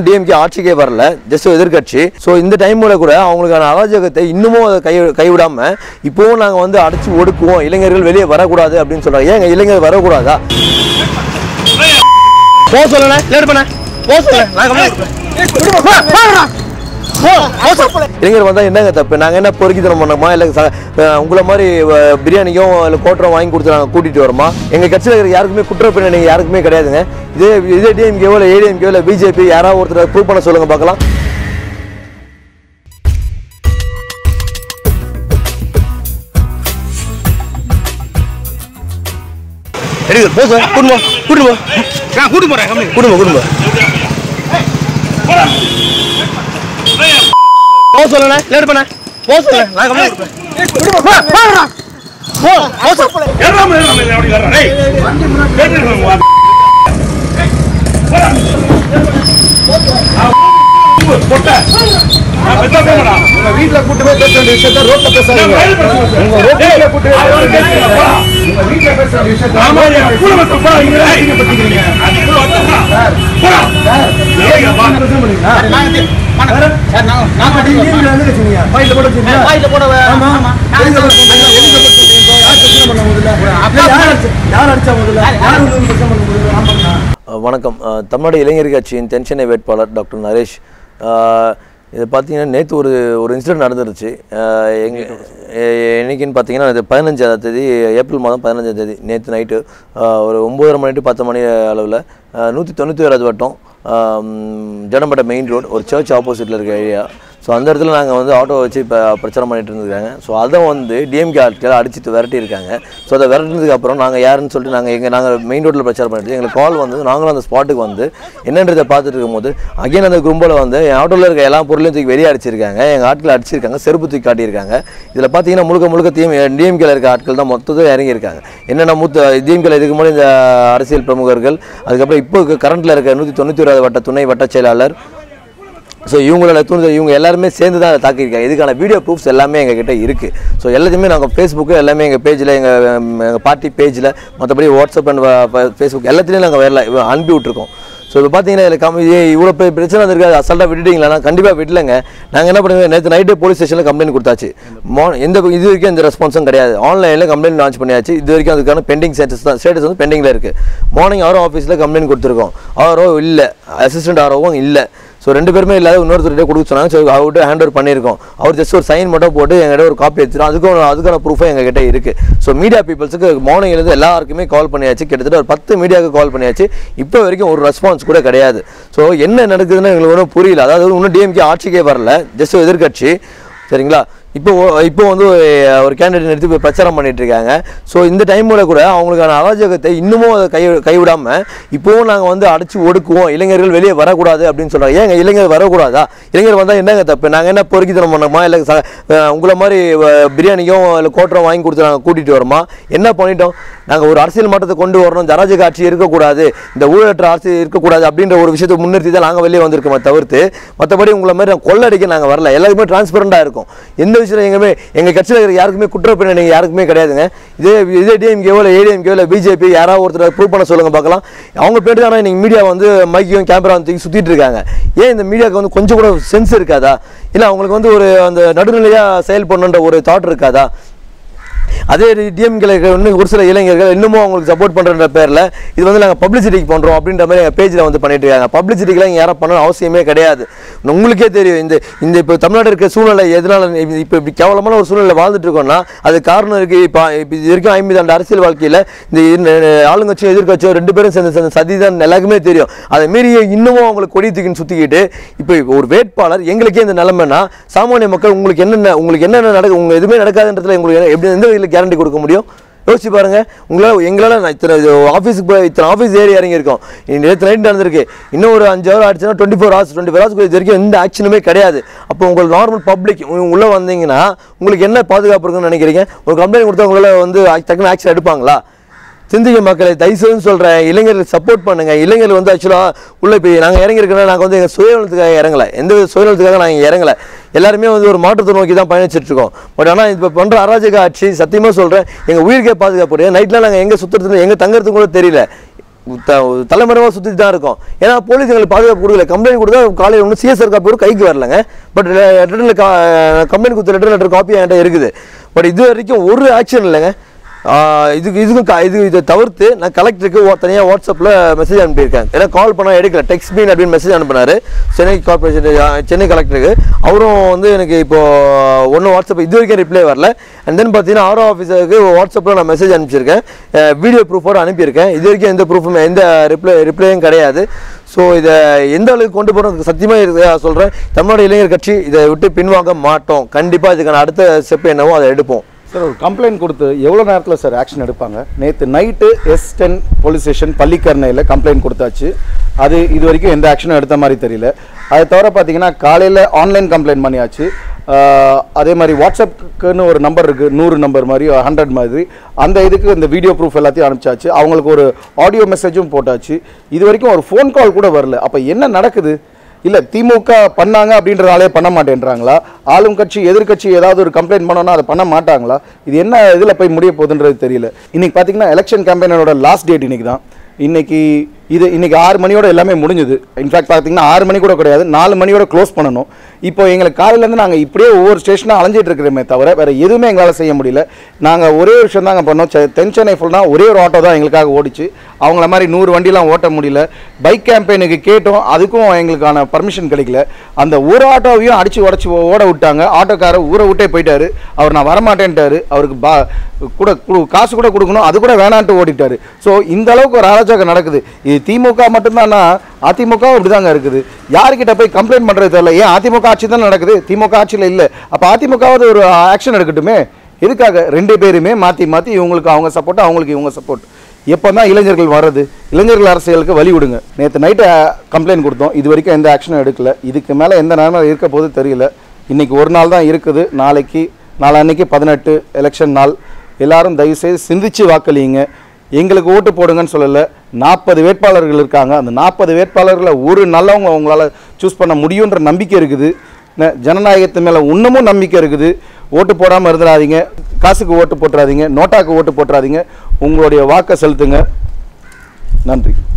DMK ஆட்சிக்கே வரல just எதிர்க்கட்சி so இந்த டைம்ல கூட அவங்களுக்கான அராஜகத்தை இன்னமும் அதை கை கைவிடாம இப்போவும் நாங்கள் வந்து அடைச்சு ஒடுக்குவோம் இளைஞர்கள் வெளியே வரக்கூடாது அப்படின்னு சொல்றாங்க ஏங்க இளைஞர்கள் வரக்கூடாதா போ சொல்லணே லேட் பண்ண போ சொல்ல இளைஞர் வந்தால் என்னங்க தப்பு நாங்கள் என்ன பொறுக்கித்தனம் பண்ணோமா இல்லை ச- அஹ் உங்களை மாதிரி அஹ், பிரியாணியும் இல்லை கோட்டரம் வாங்கி கொடுத்து நாங்கள் கூட்டிகிட்டு வரோமா எங்கள் கட்சியில் இருக்கிற யாருக்குமே குற்ற பின்னணி யாருக்குமே கிடையாதுங்க இதே இதே டிஎம்கேவோ இல்லை ஏடிஎம்கேவோ இல்லை பிஜேபி யாராவது ஒருத்தர் ப்ரூவ் பண்ண சொல்லுங்க பார்க்கலாம் எடுக்க போ சார் கூட்டு கூட்டு போ நான் கூட்டு போறேன் கம்பெனி கூட்டு போ கூட்டு போ போ சொல்லணே லேட் பண்ண போ சொல்ல நான் கம்ப்ளைண்ட் கொடுப்பேன் போ போ சொல்ல ஏறாம ஏறாம அப்படி வர்றேன் டேய் கேட்டு வா போட்ட நான் பெத்தா போறடா உங்க வீட்ல கூட்டு போய் பேச வேண்டிய விஷயத்த ரோட்ல பேசாதீங்க உங்க ரோட்ல கூட்டு போய் பேச வேண்டிய விஷயத்த உங்க வீட்ல பேச வேண்டிய விஷயத்த ஆமா நீ கூட வந்து போ இங்க நீங்க பத்திக்கிறீங்க அது கூட வந்து போடா போடா ஏங்க வா நாங்க டிஎம்கே வந்து வச்சீங்க ஃபைல்ல போட வச்சீங்க ஃபைல்ல போட ஆமா ஆமா எதுக்கு போட சொன்னீங்க எதுக்கு போட சொன்னீங்க யார் பிரச்சனை பண்ண முதல்ல யார் அடிச்சா யார் அடிச்சா முதல்ல யார் வந்து பிரச்சனை பண்ண முதல்ல ஆமாண்ணா வணக்கம் அஹ், தமிழ்நாடு இளைஞர் கட்சியின் தென்சென்னை வேட்பாளர் டாக்டர் நரேஷ் அஹ், இது பார்த்தீங்கன்னா நேற்று ஒரு ஒரு இன்சிடென்ட் நடந்துருச்சு அஹ், எங்க எ- என்னைக்குன்னு பார்த்தீங்கன்னா இது பதினஞ்சாம் தேதி ஏப்ரல் மாதம் பதினஞ்சாம் தேதி நேற்று நைட்டு ஒரு ஒம்பதரை மணி டு பத்து மணி அளவில் நூற்றி தொண்ணூற்றி ஓராது வட்டம் ஜனம்பட்ட மெயின் ரோடு ஒரு சர்ச் ஆப்போசிட்டில் இருக்க ஏரியா ஸோ அந்த இடத்துல நாங்கள் வந்து ஆட்டோ வச்சு இப்போ பிரச்சாரம் பண்ணிட்டு இருந்திருக்காங்க ஸோ அதை வந்து டிஎம்கே ஆட்கள் அடிச்சுட்டு விரட்டி இருக்காங்க ஸோ அதை விரட்டினதுக்கு அப்புறம் நாங்கள் யாருன்னு சொல்லிட்டு நாங்கள் எங்கள் நாங்கள் மெயின் ரோட்டில் பிரச்சாரம் பண்ணிட்டு எங்களுக்கு கால் வந்து நாங்களும் அந்த ஸ்பாட்டுக்கு வந்து என்னன்றதை பார்த்துட்டு இருக்கும்போது அகைன் அந்த கும்பலை வந்து என் ஆட்டோவில் இருக்க எல்லா பொருளையும் தூக்கி வெளியே அடிச்சிருக்காங்க எங்கள் ஆட்கள் அடிச்சிருக்காங்க செருப்பு தூக்கி காட்டியிருக்காங்க இதில் பார்த்தீங்கன்னா முழுக்க முழுக்க தீம் டிஎம்கேல இருக்க ஆட்கள் தான் மொத்தத்தில் இறங்கியிருக்காங்க என்னென்ன மூத்த டிஎம்கேல இதுக்கு முன்னாடி இந்த அரசியல் பிரமுகர்கள் அதுக்கப்புறம் இப்போ கரண்ட்டில் இருக்க நூற்றி தொண்ணூற்றி ஓராவது வட்ட துணை வட்ட செயலாளர் ஸோ இவங்களோட தூண்டு இவங்க எல்லாருமே சேர்ந்து தான் அதை தாக்கியிருக்காங்க இதுக்கான வீடியோ ப்ரூஃப்ஸ் எல்லாமே எங்கள் கிட்ட இருக்குது ஸோ எல்லாத்தையுமே நாங்கள் ஃபேஸ்புக்கு எல்லாமே எங்கள் பேஜில் எங்கள் எங்கள் பார்ட்டி பேஜில் மற்றபடி வாட்ஸ்அப் அண்ட் ஃபேஸ்புக் எல்லாத்துலேயும் நாங்கள் வரல இவ- அனுப்பி விட்ருக்கோம் ஸோ இப்போ பார்த்தீங்கன்னா இதில் கம் இது இவ்வளோ பெரிய பிரச்சனை இருக்காது அசால்ட்டாக விட்டுட்டீங்களா கண்டிப்பாக விடலைங்க நாங்கள் என்ன பண்ணுவோம் நேற்று நைட்டே போலீஸ் ஸ்டேஷனில் கம்ப்ளைண்ட் கொடுத்தாச்சு மோ எந்த இது வரைக்கும் எந்த ரெஸ்பான்ஸும் கிடையாது ஆன்லைனில் கம்ப்ளைண்ட் லான்ச் பண்ணியாச்சு இது வரைக்கும் அதுக்கான பெண்டிங் ஸ்டேட்டஸ் தான் ஸ்டேட்டஸ் வந்து பெண்டிங்கில் இருக்குது மார்னிங் ஆரோ ஆஃபீஸில் கம்ப்ளைண்ட் கொடுத்துருக்கோம் ஆரோ இல்லை அசிஸ்டன்ட் ஆரோவும் இல்லை ஸோ ரெண்டு பேருமே இல்லாத இன்னொருத்தர்கிட்ட கொடுக்க சொன்னாங்க ஸோ அவர்கிட்ட ஹேண்ட் ஓவர் பண்ணியிருக்கோம் அவர் ஜஸ்ட் ஒரு சைன் மட்டும் போட்டு எங்கிட்ட ஒரு காப்பி எடுத்துரும் அதுக்கும் அதுக்கான ப்ரூஃபும் எங்ககிட்ட இருக்குது ஸோ மீடியா பீப்புள்ஸுக்கு மார்னிங்லேருந்து எல்லாருக்குமே கால் பண்ணியாச்சு கிட்டத்தட்ட ஒரு பத்து மீடியாவுக்கு கால் பண்ணியாச்சு இப்போ வரைக்கும் ஒரு ரெஸ்பான்ஸ் கூட கிடையாது ஸோ என்ன நடக்குதுன்னு எங்களுக்கு ஒன்றும் புரியல அதாவது இன்னும் டிஎம்கே ஆட்சிக்கே வரல ஜஸ்ட் எதிர்க்கட்சி சரிங்களா இப்போ ஒ- இப்போ வந்து ஒரு- ஒரு கேண்டிடேட் நிறுத்தி போய் பிரச்சாரம் பண்ணிட்டு இருக்காங்க ஸோ இந்த டைமோட கூட அவங்களுக்கான அராஜகத்தை இன்னமும் அதை கை கைவிடாம இப்போவும் நாங்கள் வந்து அடைச்சு ஒடுக்குவோம் இளைஞர்கள் வெளியே வரக்கூடாது அப்படின்னு சொல்றாங்க ஏங்க இளைஞர் வரக்கூடாதா இளைஞர் வந்தால் என்னங்க தப்பு நாங்கள் என்ன பொறுக்கித்தனம் பண்ணோமா இல்லை ச- அஹ் உங்களை மாதிரி அஹ், பிரியாணியும் இல்லை கோட்டரம் வாங்கி கொடுத்து நாங்கள் கூட்டிகிட்டு வரோமா என்ன பண்ணிட்டோம் நாங்கள் ஒரு அரசியல் மாற்றத்தை கொண்டு வரணும் இந்த அராஜக ஆட்சி இருக்கக்கூடாது இந்த ஊழலற்ற ஆட்சி இருக்கக்கூடாது அப்படின்ற ஒரு விஷயத்தை முன்னிறுத்தி தான் நாங்கள் வெளியே வந்திருக்கோமே தவிர்த்து மற்றபடி உங்களை மாதிரி நாங்கள் கொள்ளடிக்க நாங்கள் வரல எல்லாருமே டிரான்ஸ்பரண்டாக இருக்கும் எந்த விஷயம் எங்கேயுமே எங்கள் கட்சியில் இருக்கிற யாருக்குமே குற்ற பின்னணி யாருக்குமே கிடையாதுங்க இதே இதே டிஎம்கேவோ இல்லை ஏடிஎம்கேவோ இல்லை பிஜேபி யாராவது ஒருத்தர் ப்ரூவ் பண்ண சொல்லுங்க பார்க்கலாம் அவங்க பேர் ஆனால் இன்னைக்கு மீடியா வந்து மைக்கையும் கேமரா தூக்கி சுற்றிட்டு இருக்காங்க ஏன் இந்த மீடியாவுக்கு வந்து கொஞ்சம் கூட சென்ஸ் இருக்காதா இல்லை அவங்களுக்கு வந்து ஒரு அந்த நடுநிலையாக செயல்படணுன்ற ஒரு தாட் இருக்காதா அதே டிஎம்கேல இன்னும் ஒரு சில இளைஞர்கள் இன்னமும் அவங்களுக்கு சப்போர்ட் பண்ணுற பேரில் இது வந்து நாங்கள் பப்ளிசிட்டிக்கு பண்ணுறோம் அப்படின்ற மாதிரி எங்கள் பேஜில் வந்து பண்ணிட்டு இருக்காங்க பப்ளிசிட்டிக்கெலாம் இங்கே யாரும் பண்ணணும் அவசியமே கிடையாது உங்களுக்கே தெரியும் இந்த இந்த இப்போ தமிழ்நாடு இருக்க சூழ்நிலை எதனால இப்போ இப்படி கேவலமான ஒரு சூழ்நிலை வாழ்ந்துட்டு இருக்கோம்னா அது காரணம் இருக்குது இப்போ இப்போ இது வரைக்கும் ஐம்பது ஆண்டு அரசியல் வாழ்க்கையில் இந்த இந்த ஆளுங்கட்சியும் எதிர்க்கட்சியும் ரெண்டு பேரும் சேர்ந்து சேர்ந்த சதி தான் எல்லாருக்குமே தெரியும் அதை மீறி இன்னமும் அவங்களுக்கு கொடி தூக்கின்னு சுற்றிக்கிட்டு இப்போ ஒரு வேட்பாளர் எங்களுக்கே இந்த நிலைமைனா சாமானிய மக்கள் உங்களுக்கு என்னென்ன உங்களுக்கு என்னென்ன நடக்கு உங்களுக்கு எதுவுமே நடக்காதுன்றதுல உங்களுக்கு என்ன- எப்படி எந்த வகையில் கேரண்டி கொடுக்க முடியும் யோசிச்சு பாருங்க உங்களால் எங்களால் நான் இத்தனை ஆஃபீஸுக்கு போய் இத்தனை ஆஃபீஸ் ஏறி இறங்கியிருக்கோம் நேற்று நைட் நடந்திருக்கு இன்னும் ஒரு அஞ்சு ஹவர் ஆச்சுன்னா twenty four hours twenty four ஹவர்ஸ்க்கு இது வரைக்கும் எந்த ஆக்ஷனுமே கிடையாது அப்போ உங்களுக்கு நார்மல் பப்ளிக் உள்ளே வந்தீங்கன்னா உங்களுக்கு என்ன பாதுகாப்பு இருக்குன்னு நினைக்கிறீங்க ஒரு கம்ப்ளைண்ட் கொடுத்தா உங்களால் வந்து டக்குன்னு ஆக்ஷன் எடுப்பாங்களா சிந்திக்க மக்களை தயவுசெய்து சொல்கிறேன் இளைஞர்களுக்கு சப்போர்ட் பண்ணுங்க இளைஞர்கள் வந்து ஆக்சுவலாக உள்ள இப்போ நாங்கள் இறங்கியிருக்கோன்னா நாங்கள் வந்து எங்கள் சுயநலத்துக்காக இறங்கல எந்த வித சுயநலத்துக்காக நாங்கள் இறங்கல எல்லாருமே வந்து ஒரு மாற்றத்தை நோக்கி தான் பயணிச்சுட்டு இருக்கோம் பட் ஆனால் இப்போ பண்ணுற அராஜக ஆட்சி சத்தியமாக சொல்கிறேன் எங்கள் உயிருக்கே பாதுகாப்பு நைட்லாம் நாங்கள் எங்கே சுற்றுறது எங்கே தங்குறதுக்கு கூட தெரியல த- தலைமறைவாக சுற்றி தான் இருக்கும் ஏன்னா போலீஸ் எங்களுக்கு பாதுகாப்பு கொடுக்கல கம்ப்ளைண்ட் கொடுத்தா காலையில் ஒன்றும் சிஎஸ்ஆர் காப்பி ஒரு கைக்கு வரலங்க பட் லெட்டரில் கம்ப்ளைண்ட் கொடுத்த லெட்டர் லெட்டர் காப்பி என்கிட்ட இருக்குது பட் இது வரைக்கும் ஒரு ஆக்ஷன் இல்லைங்க ஆஹ் இதுக்கு இதுக்கும் க- இது இதை தவிர்த்து நான் கலெக்டருக்கு தனியாக வாட்ஸ்அப்பில் மெசேஜ் அனுப்பியிருக்கேன் ஏன்னா கால் பண்ணால் எடுக்கல டெக்ஸ்ட் மீன் அப்படின்னு மெசேஜ் அனுப்புனாரு சென்னை கார்பரேஷன் சென்னை கலெக்டருக்கு அவரும் வந்து எனக்கு இப்போ ஒன்றும் வாட்ஸ்அப் இது வரைக்கும் ரிப்ளை வரல அண்ட் தென் பார்த்தீங்கன்னா ஆரோ ஆஃபீஸருக்கு வாட்ஸ்அப்பில் நான் மெசேஜ் அனுப்பிச்சிருக்கேன் வீடியோ ப்ரூஃபோட அனுப்பியிருக்கேன் இது வரைக்கும் எந்த ப்ரூஃபும் எந்த ரிப்ளை ரிப்ளையும் கிடையாது ஸோ இதை எந்த அளவுக்கு கொண்டு போகிறோம் சத்தியமாக சொல்கிறேன் தமிழ்நாடு இளைஞர் கட்சி இதை விட்டு பின்வாங்க மாட்டோம் கண்டிப்பாக இதுக்கான அடுத்த ஸ்டெப் என்னவோ அதை எடுப்போம் சார் ஒரு கம்ப்ளைண்ட் கொடுத்து எவ்வளோ நேரத்தில் சார் ஆக்ஷன் எடுப்பாங்க நேற்று night S ten police station பள்ளிக்கரணையில் கம்ப்ளைண்ட் கொடுத்தாச்சு அது இது வரைக்கும் எந்த ஆக்ஷனும் எடுத்த மாதிரி தெரியல அதை தவிர பார்த்தீங்கன்னா காலையில் ஆன்லைன் கம்ப்ளைண்ட் பண்ணியாச்சு ஆஹ் அதே மாதிரி வாட்ஸ்அப்புக்குன்னு ஒரு நம்பர் இருக்குது நூறு நம்பர் மாதிரி ஹண்ட்ரட் மாதிரி அந்த இதுக்கு இந்த வீடியோ ப்ரூஃப் எல்லாத்தையும் அனுப்பிச்சாச்சு அவங்களுக்கு ஒரு ஆடியோ மெசேஜும் போட்டாச்சு இது வரைக்கும் ஒரு ஃபோன் கால் கூட வரல அப்போ என்ன நடக்குது இல்ல திமுக பண்ணாங்க அப்படின்றதாலே பண்ண மாட்டேன்றாங்களா ஆளும் கட்சி எதிர்க்கட்சி ஏதாவது ஒரு கம்ப்ளைண்ட் பண்ணோம்னா அதை பண்ண மாட்டாங்களா இது என்ன இதில் போய் முடிய போகுதுன்றது தெரியல இன்னைக்கு பார்த்தீங்கன்னா எலெக்ஷன் கேம்பெயினோட லாஸ்ட் டேட் இன்னைக்கு தான் இன்னைக்கு இது இன்னைக்கு ஆறு மணியோட எல்லாமே முடிஞ்சுது இன்ஃபேக்ட் பார்த்தீங்கன்னா ஆறு மணி கூட கிடையாது நாலு மணியோட க்ளோஸ் பண்ணணும் இப்போ எங்களுக்கு காலையிலேருந்து நாங்கள் இப்படியே ஒவ்வொரு ஸ்டேஷனாக அலைஞ்சிட்டு இருக்கிறோமே தவிர வேறு எதுவுமே எங்களால் செய்ய முடியல நாங்கள் ஒரே ஒரு விஷயம் தாங்க பண்ணோம் செ- தென் சென்னை ஃபுல்லாக ஒரே ஒரு ஆட்டோ தான் எங்களுக்காக ஓடிச்சு அவங்கள மாதிரி நூறு வண்டிலாம் ஓட்ட முடியல பைக் கேம்பெயினுக்கு கேட்டோம் அதுக்கும் எங்களுக்கான பர்மிஷன் கிடைக்கல அந்த ஒரு ஆட்டோவையும் அடித்து உடச்சி ஓட விட்டாங்க ஆட்டோக்காரர் ஊரை விட்டே போயிட்டாரு அவர் நான் வரமாட்டேன்ட்டாரு அவருக்கு பா கூட குடு- காசு கூட கொடுக்கணும் அது கூட வேணான்ட்டு ஓடிட்டாரு ஸோ இந்த அளவுக்கு ஒரு அராஜகம் நடக்குது இது திமுக மட்டும்தானா அதிமுக இப்படிதாங்க இருக்குது யார்கிட்ட போய் கம்ப்ளைண்ட் பண்ணுறது தெரியல ஏன் அதிமுக ஆட்சி தான் நடக்குது திமுக ஆட்சியில் இல்லை அப்போ அதிமுகவாவது ஒரு ஆக்ஷன் எடுக்கட்டுமே எதுக்காக ரெண்டு பேருமே மாற்றி மாற்றி இவங்களுக்கு அவங்க சப்போர்ட் அவங்களுக்கு இவங்க சப்போர்ட் எப்போ தான் இளைஞர்கள் வர்றது இளைஞர்கள் அரசியலுக்கு வழி விடுங்க நேற்று நைட்டு கம்ப்ளைண்ட் கொடுத்தோம் இது வரைக்கும் எந்த ஆக்ஷனும் எடுக்கல இதுக்கு மேலே எந்த நேரம் இருக்க போது தெரியல இன்னைக்கு ஒரு நாள் தான் இருக்குது நாளைக்கு நாளான்னைக்கு பதினெட்டு எலெக்ஷன் நாள் எல்லாரும் தயவுசெய்து சிந்திச்சு வாக்களியுங்க எங்களுக்கு ஓட்டு போடுங்கன்னு சொல்லலை நாற்பது வேட்பாளர்கள் இருக்காங்க அந்த நாற்பது வேட்பாளர்களை ஒரு நல்லவங்க அவங்களால சூஸ் பண்ண முடியுன்ற நம்பிக்கை இருக்குது ந- ஜனநாயகத்து மேலே இன்னமும் நம்பிக்கை இருக்குது ஓட்டு போடாமல் இருந்துடாதீங்க காசுக்கு ஓட்டு போட்டுறாதீங்க நோட்டாக்கு ஓட்டு போட்டுறாதீங்க உங்களுடைய வாக்கை செலுத்துங்க நன்றி